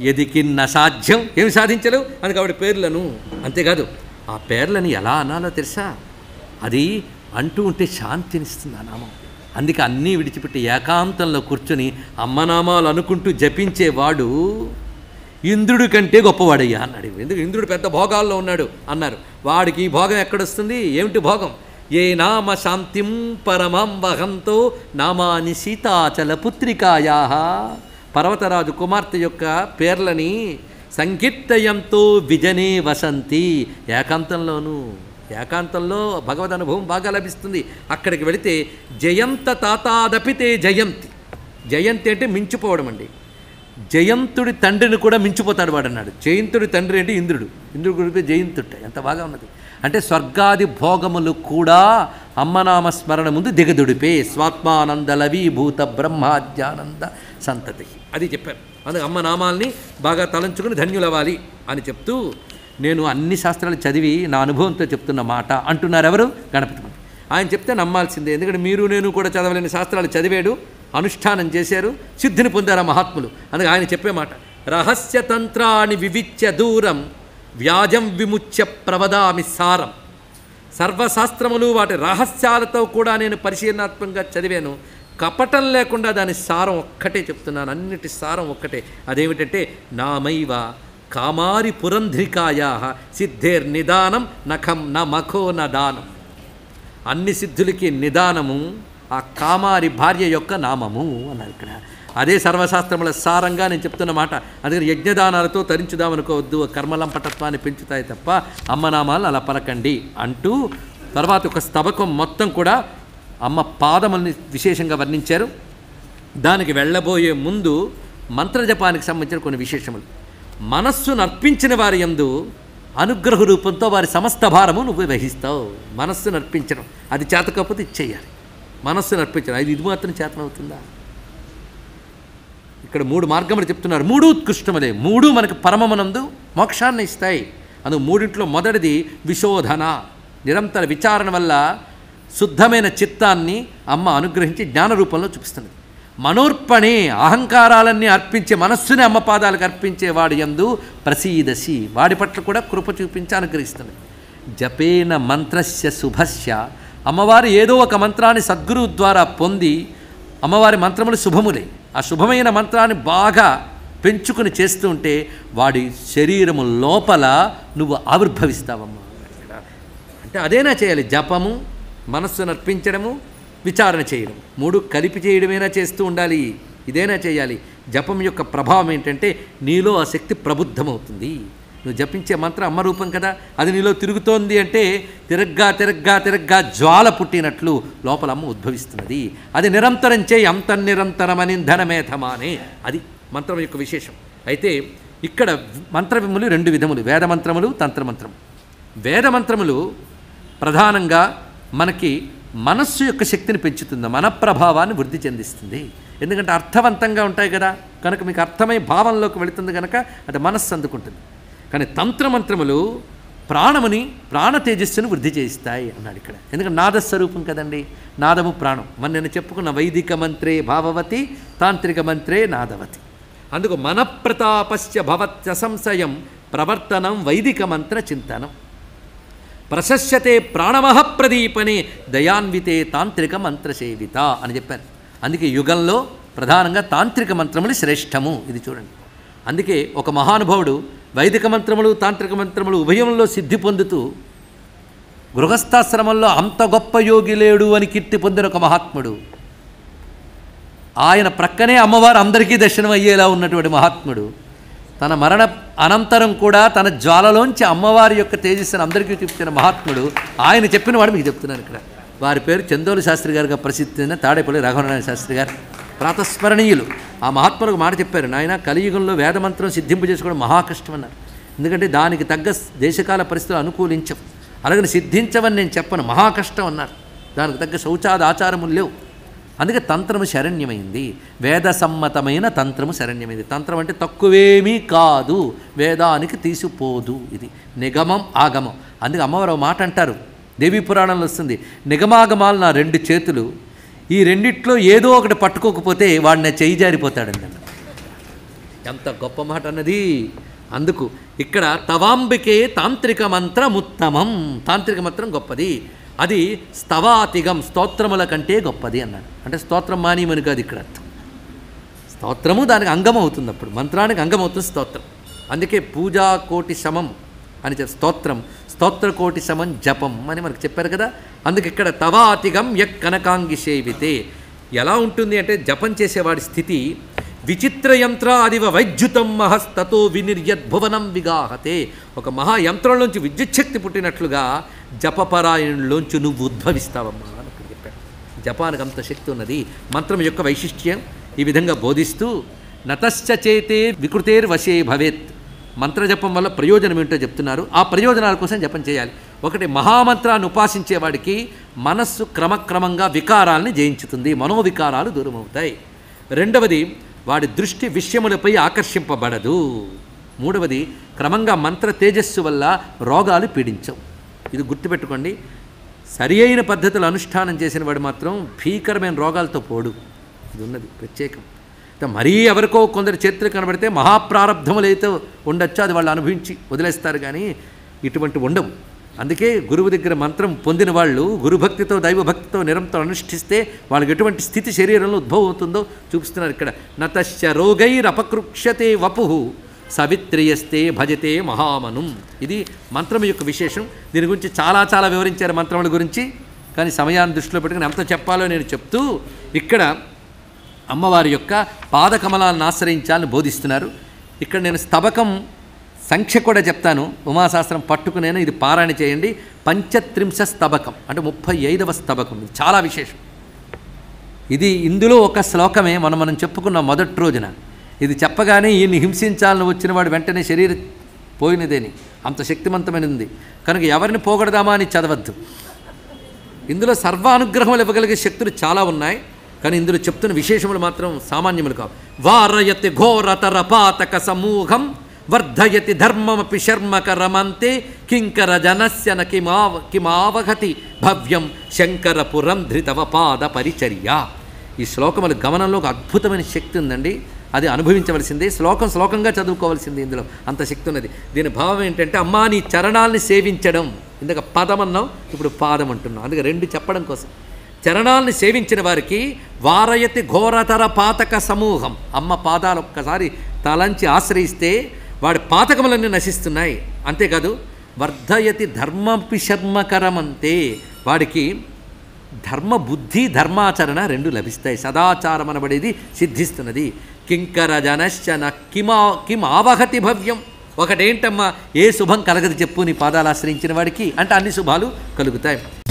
ఎదికిన్న సాధ్యం ఏమి సాధించలేవు అని కాబట్టి పేర్లను అంతేకాదు ఆ పేర్లని ఎలా అనాలో తెలుసా అది అంటూ ఉంటే శాంతినిస్తుంది ఆ నామం అందుకే అన్నీ విడిచిపెట్టి ఏకాంతంలో కూర్చొని అమ్మనామాలు అనుకుంటూ జపించేవాడు ఇంద్రుడి కంటే గొప్పవాడయ్యా అన్నాడు ఎందుకు ఇంద్రుడు పెద్ద భోగాల్లో ఉన్నాడు అన్నారు వాడికి ఈ భోగం ఎక్కడొస్తుంది ఏమిటి భోగం ఏ నామ శాంతిం పరమం వహంతో నామాని సీతాచల పుత్రికాయా పర్వతరాజు కుమార్తె యొక్క పేర్లని సంకీర్తయంతో విజనే వసంతి ఏకాంతంలోనూ ఏకాంతంలో భగవద్ అనుభవం బాగా లభిస్తుంది అక్కడికి వెళితే జయంత తాతాదపితే జయంతి జయంతి అంటే మించిపోవడం అండి జయంతుడి తండ్రిని కూడా మించిపోతాడు వాడు అన్నాడు జయంతుడి తండ్రి అంటే ఇంద్రుడు ఇంద్రుడు గురించి జయంతుట్ట ఎంత బాగా ఉన్నది అంటే స్వర్గాది భోగములు కూడా అమ్మనామ స్మరణ ముందు దిగదుడిపే స్వాత్మానంద లవీభూత బ్రహ్మాద్యానంద సంతతి అది చెప్పారు అందుకే అమ్మ నామాల్ని బాగా తలంచుకుని ధన్యులవ్వాలి అని చెప్తూ నేను అన్ని శాస్త్రాలు చదివి నా అనుభవంతో చెప్తున్న మాట అంటున్నారు ఎవరు గణపతి మంత్రి ఆయన చెప్తే నమ్మాల్సిందే ఎందుకంటే మీరు నేను కూడా చదవలేని శాస్త్రాలు చదివాడు అనుష్ఠానం చేశారు సిద్ధిని పొందారు ఆ మహాత్ములు అందుకే ఆయన చెప్పే మాట రహస్య తంత్రాన్ని వివిచ్య దూరం వ్యాజం విముచ్య ప్రవదామి సారం సర్వశాస్త్రములు వాటి రహస్యాలతో కూడా నేను పరిశీలనాత్మకంగా చదివాను కపటం లేకుండా దాని సారం ఒక్కటే చెప్తున్నాను అన్నిటి సారం ఒక్కటే అదేమిటంటే నామైవ కామారి పురంధ్రికాయా సిద్ధేర్ నిదానం నఖం న మఖో న దానం అన్ని సిద్ధులకి నిదానము ఆ కామారి భార్య యొక్క నామము అన్నారు ఇక్కడ అదే సర్వశాస్త్రముల సారంగా నేను చెప్తున్న మాట అందుకని యజ్ఞదానాలతో తరించుదామనుకోవద్దు కర్మలంపటత్వాన్ని పెంచుతాయి తప్ప అమ్మనామాలు అలా పలకండి అంటూ తర్వాత ఒక స్తబకం మొత్తం కూడా అమ్మ పాదముల్ని విశేషంగా వర్ణించారు దానికి వెళ్ళబోయే ముందు మంత్రజపానికి సంబంధించిన కొన్ని విశేషములు మనస్సును అర్పించిన వారి యందు అనుగ్రహ రూపంతో వారి సమస్త భారము నువ్వు వహిస్తావు మనస్సును అర్పించడం అది చేత కాకపోతే ఇచ్చేయాలి మనస్సును అర్పించడం అది ఇది మాత్రం చేతనవుతుందా ఇక్కడ మూడు మార్గములు చెప్తున్నారు మూడు ఉత్కృష్టములే మూడు మనకు పరమమనందు మోక్షాన్ని ఇస్తాయి అందుకు మూడింట్లో మొదటిది విశోధన నిరంతర విచారణ వల్ల శుద్ధమైన చిత్తాన్ని అమ్మ అనుగ్రహించి జ్ఞాన రూపంలో చూపిస్తున్నది మనోర్పణే అహంకారాలన్నీ అర్పించే మనస్సుని అమ్మ పాదాలకు అర్పించే వాడి యందు ప్రసీదసి వాడి పట్ల కూడా కృప చూపించి అనుగ్రహిస్తుంది జపేన మంత్రస్య శుభస్య అమ్మవారు ఏదో ఒక మంత్రాన్ని సద్గురువు ద్వారా పొంది అమ్మవారి మంత్రములు శుభములే ఆ శుభమైన మంత్రాన్ని బాగా పెంచుకుని చేస్తూ ఉంటే వాడి శరీరము లోపల నువ్వు ఆవిర్భవిస్తావమ్మా అంటే అదేనా చేయాలి జపము మనస్సును అర్పించడము విచారణ చేయడం మూడు కలిపి చేయడమేనా చేస్తూ ఉండాలి ఇదేనా చేయాలి జపం యొక్క ప్రభావం ఏంటంటే నీలో ఆ శక్తి ప్రబుద్ధమవుతుంది నువ్వు జపించే మంత్రం అమ్మ రూపం కదా అది నీలో తిరుగుతోంది అంటే తిరగ్గా తిరగ్గా తిరగ్గా జ్వాల పుట్టినట్లు లోపల అమ్మ ఉద్భవిస్తున్నది అది నిరంతరం చేయి అంత నిరంతరమని ధనమేధమానే అది మంత్రం యొక్క విశేషం అయితే ఇక్కడ మంత్రవిములు రెండు విధములు వేదమంత్రములు తంత్రమంత్రము వేదమంత్రములు ప్రధానంగా మనకి మనస్సు యొక్క శక్తిని పెంచుతుంది మన ప్రభావాన్ని వృద్ధి చెందిస్తుంది ఎందుకంటే అర్థవంతంగా ఉంటాయి కదా కనుక మీకు అర్థమై భావంలోకి వెళుతుంది కనుక అది మనస్సు అందుకుంటుంది కానీ తంత్రమంత్రములు ప్రాణముని ప్రాణ తేజస్సును వృద్ధి చేయిస్తాయి అన్నాడు ఇక్కడ ఎందుకంటే నాదస్వరూపం కదండి నాదము ప్రాణం మన నేను చెప్పుకున్న వైదిక మంత్రే భావవతి తాంత్రిక మంత్రే నాదవతి అందుకు మనప్రతాపస్య భవత్య సంశయం ప్రవర్తనం వైదిక మంత్ర చింతనం ప్రశస్యతే ప్రాణమహ ప్రదీపనే దయాన్వితే తాంత్రిక మంత్రసేవిత అని చెప్పారు అందుకే యుగంలో ప్రధానంగా తాంత్రిక మంత్రములు శ్రేష్టము ఇది చూడండి అందుకే ఒక మహానుభావుడు వైదిక మంత్రములు తాంత్రిక మంత్రములు ఉభయంలో సిద్ధి పొందుతూ గృహస్థాశ్రమంలో అంత గొప్ప యోగి లేడు అని కీర్తి పొందిన ఒక మహాత్ముడు ఆయన ప్రక్కనే అమ్మవారు అందరికీ దర్శనం అయ్యేలా ఉన్నటువంటి మహాత్ముడు తన మరణ అనంతరం కూడా తన జ్వాలలోంచి అమ్మవారి యొక్క తేజస్సును అందరికీ చూపించిన మహాత్ముడు ఆయన చెప్పిన వాడు మీకు చెప్తున్నాను ఇక్కడ వారి పేరు చందోలు శాస్త్రి గారుగా ప్రసిద్ధి చెందిన తాడేపల్లి రాఘవనారాయణ శాస్త్రి గారు ప్రాతస్మరణీయులు ఆ మహాత్ములకు మాట చెప్పారు నాయన కలియుగంలో వేదమంత్రం సిద్ధింపు చేసుకోవడం మహా కష్టం అన్నారు ఎందుకంటే దానికి తగ్గ దేశకాల పరిస్థితులు అనుకూలించవు అలాగని సిద్ధించవని నేను చెప్పను మహా కష్టం అన్నారు దానికి తగ్గ శౌచాద ఆచారములు లేవు అందుకే తంత్రము శరణ్యమైంది వేద సమ్మతమైన తంత్రము శరణ్యమైంది తంత్రం అంటే తక్కువేమీ కాదు వేదానికి తీసిపోదు ఇది నిగమం ఆగమం అందుకే అమ్మవారు ఒక మాట అంటారు దేవీ పురాణంలో వస్తుంది నిగమాగమాలు నా రెండు చేతులు ఈ రెండిట్లో ఏదో ఒకటి పట్టుకోకపోతే వాడిని చెయ్యి జారిపోతాడండి ఎంత గొప్ప మాట అన్నది అందుకు ఇక్కడ తవాంబికే తాంత్రిక మంత్రముత్తమం తాంత్రిక మంత్రం గొప్పది అది స్తవాతిగం స్తోత్రముల కంటే గొప్పది అన్నాడు అంటే స్తోత్రం మానీయమని కాదు ఇక్కడ అర్థం స్తోత్రము దానికి అంగం అవుతుంది అప్పుడు మంత్రానికి అంగం అవుతుంది స్తోత్రం అందుకే పూజా కోటి సమం అని చెప్పి స్తోత్రం స్తోత్ర కోటి సమం జపం అని మనకు చెప్పారు కదా అందుకే ఇక్కడ తవాతిగం యక్ కనకాంగి సేవితే ఎలా ఉంటుంది అంటే జపం చేసేవాడి స్థితి విచిత్ర యంత్రాదివ వైద్యుతం మహస్తతో వినిర్యద్భువనం విగాహతే ఒక మహాయంత్రంలోంచి విద్యుచ్ఛక్తి పుట్టినట్లుగా జపపరాయణంలోంచి నువ్వు ఉద్భవిస్తావమ్మా అని అక్కడ చెప్పాడు జపానికి అంత శక్తి ఉన్నది మంత్రం యొక్క వైశిష్ట్యం ఈ విధంగా బోధిస్తూ నతశ్చ చేతే వికృతేర్ వశే భవేత్ మంత్రజపం వల్ల ప్రయోజనం ఏంటో చెప్తున్నారు ఆ ప్రయోజనాల కోసం జపం చేయాలి ఒకటి మహామంత్రాన్ని ఉపాసించేవాడికి మనస్సు క్రమక్రమంగా వికారాలని జయించుతుంది మనోవికారాలు దూరం అవుతాయి రెండవది వాడి దృష్టి విషయములపై ఆకర్షింపబడదు మూడవది క్రమంగా మంత్ర తేజస్సు వల్ల రోగాలు పీడించవు ఇది గుర్తుపెట్టుకోండి సరి అయిన పద్ధతులు అనుష్ఠానం చేసిన వాడు మాత్రం భీకరమైన రోగాలతో పోడు ఇది ఉన్నది ప్రత్యేకం అయితే మరీ ఎవరికో కొందరు చేతులు కనబడితే మహాప్రారంధములు అయితే ఉండొచ్చో అది వాళ్ళు అనుభవించి వదిలేస్తారు కానీ ఇటువంటి ఉండవు అందుకే గురువు దగ్గర మంత్రం పొందిన వాళ్ళు గురుభక్తితో దైవభక్తితో నిరంతరం అనుష్ఠిస్తే వాళ్ళకి ఎటువంటి స్థితి శరీరంలో ఉద్భవం అవుతుందో చూపిస్తున్నారు ఇక్కడ నతశ్చ రోగైరపకృక్షతే వపుహు సవిత్రియస్తే భజతే మహామనుం ఇది మంత్రం యొక్క విశేషం దీని గురించి చాలా చాలా వివరించారు మంత్రముల గురించి కానీ సమయాన్ని దృష్టిలో పెట్టుకుని ఎంత చెప్పాలో నేను చెప్తూ ఇక్కడ అమ్మవారి యొక్క పాదకమలాలను ఆశ్రయించాలని బోధిస్తున్నారు ఇక్కడ నేను స్తబకం సంఖ్య కూడా చెప్తాను ఉమాశాస్త్రం పట్టుకునేను ఇది పారాయణ చేయండి పంచత్రింశ స్తబకం అంటే ముప్పై ఐదవ స్తబకం ఇది చాలా విశేషం ఇది ఇందులో ఒక శ్లోకమే మనం మనం చెప్పుకున్న మొదటి రోజున ఇది చెప్పగానే ఈయన్ని హింసించాలని వచ్చిన వాడు వెంటనే శరీరం పోయినదేని అంత శక్తివంతమైనది కనుక ఎవరిని పోగొడదామా అని చదవద్దు ఇందులో సర్వానుగ్రహములు ఇవ్వగలిగే శక్తులు చాలా ఉన్నాయి కానీ ఇందులో చెప్తున్న విశేషములు మాత్రం సామాన్యములు కావు వారయతి ఘోరతర పాతక సమూహం వర్ధయతి ధర్మమపి శర్మక రమంతే కింకర జనస్యన కిమావ కిమావగతి భవ్యం శంకరపురం ధృతవ పాద పరిచర్య ఈ శ్లోకముల గమనంలో ఒక అద్భుతమైన శక్తి ఉందండి అది అనుభవించవలసిందే శ్లోకం శ్లోకంగా చదువుకోవాల్సింది ఇందులో అంత శక్తి ఉన్నది దీని భావం ఏంటంటే అమ్మా నీ చరణాల్ని సేవించడం ఇందాక పదం అన్నాం ఇప్పుడు పాదం అంటున్నాం అందుకే రెండు చెప్పడం కోసం చరణాల్ని సేవించిన వారికి వారయతి ఘోరతర పాతక సమూహం అమ్మ పాదాలు ఒక్కసారి తలంచి ఆశ్రయిస్తే వాడి పాతకములన్నీ నశిస్తున్నాయి అంతేకాదు వర్ధయతి ధర్మపి శర్మకరమంతే వాడికి ధర్మ బుద్ధి ధర్మాచరణ రెండు లభిస్తాయి సదాచారం అనబడేది సిద్ధిస్తున్నది కింకర జనశ్చన కిమా కిం ఆవహతి భవ్యం ఒకటేంటమ్మా ఏ శుభం కలగదు చెప్పు నీ పాదాలు ఆశ్రయించిన వాడికి అంటే అన్ని శుభాలు కలుగుతాయి